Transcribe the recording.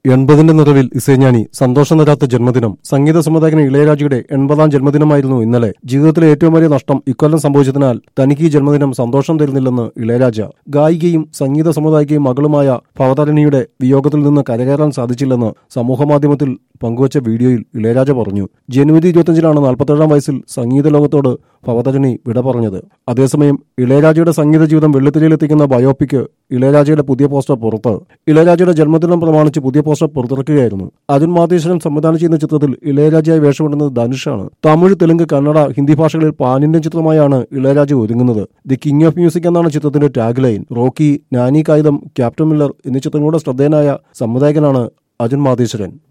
എൺപതിന്റെ നിറവിൽ ഇസൈഞ്ഞാനി സന്തോഷം തരാത്ത ജന്മദിനം സംഗീത സംവിധായകൻ ഇളയരാജയുടെ എൺപതാം ജന്മദിനമായിരുന്നു ഇന്നലെ ജീവിതത്തിലെ ഏറ്റവും വലിയ നഷ്ടം ഇക്കൊല്ലം സംഭവിച്ചതിനാൽ തനിക്ക് ഈ ജന്മദിനം സന്തോഷം തരുന്നില്ലെന്ന് ഇളയരാജ ഗായികയും സംഗീത സംവിധായകയും മകളുമായ ഭവതാരിണിയുടെ വിയോഗത്തിൽ നിന്ന് കരകയറാൻ സാധിച്ചില്ലെന്ന് സമൂഹമാധ്യമത്തിൽ പങ്കുവച്ച വീഡിയോയിൽ ഇളയരാജ പറഞ്ഞു ജനുവരി ഇരുപത്തിയഞ്ചിനാണ് നാൽപ്പത്തേഴാം വയസ്സിൽ സംഗീത ലോകത്തോട് ഭവതാരിണി വിട പറഞ്ഞത് അതേസമയം ഇളയരാജയുടെ സംഗീത ജീവിതം വെള്ളിത്തിരയിലെത്തിക്കുന്ന ബയോപിക്ക് ഇളയരാജയുടെ പുതിയ പോസ്റ്റർ പുറത്ത് ഇളയരാജയുടെ ജന്മദിനം പ്രമാണിച്ച് പുതിയ പോസ്റ്റർ പുറത്തിറക്കുകയായിരുന്നു അരുൺ മാതേശ്വരൻ സംവിധാനം ചെയ്യുന്ന ചിത്രത്തിൽ ഇളയരാജയായി വേഷമിടുന്നത് ധനുഷാണ് തമിഴ് തെലുങ്ക് കന്നഡ ഹിന്ദി ഭാഷകളിൽ പാൻ ഇന്ത്യൻ ചിത്രമായാണ് ഇളയരാജ ഒരുങ്ങുന്നത് ദി കിങ് ഓഫ് മ്യൂസിക് എന്നാണ് ചിത്രത്തിന്റെ tag line Rocky Saani Kaayidham Captain Miller എന്നീ ചിത്രങ്ങളുടെ ശ്രദ്ധേയനായ സംവിധായകനാണ് അരുൺ മാതേശ്വരൻ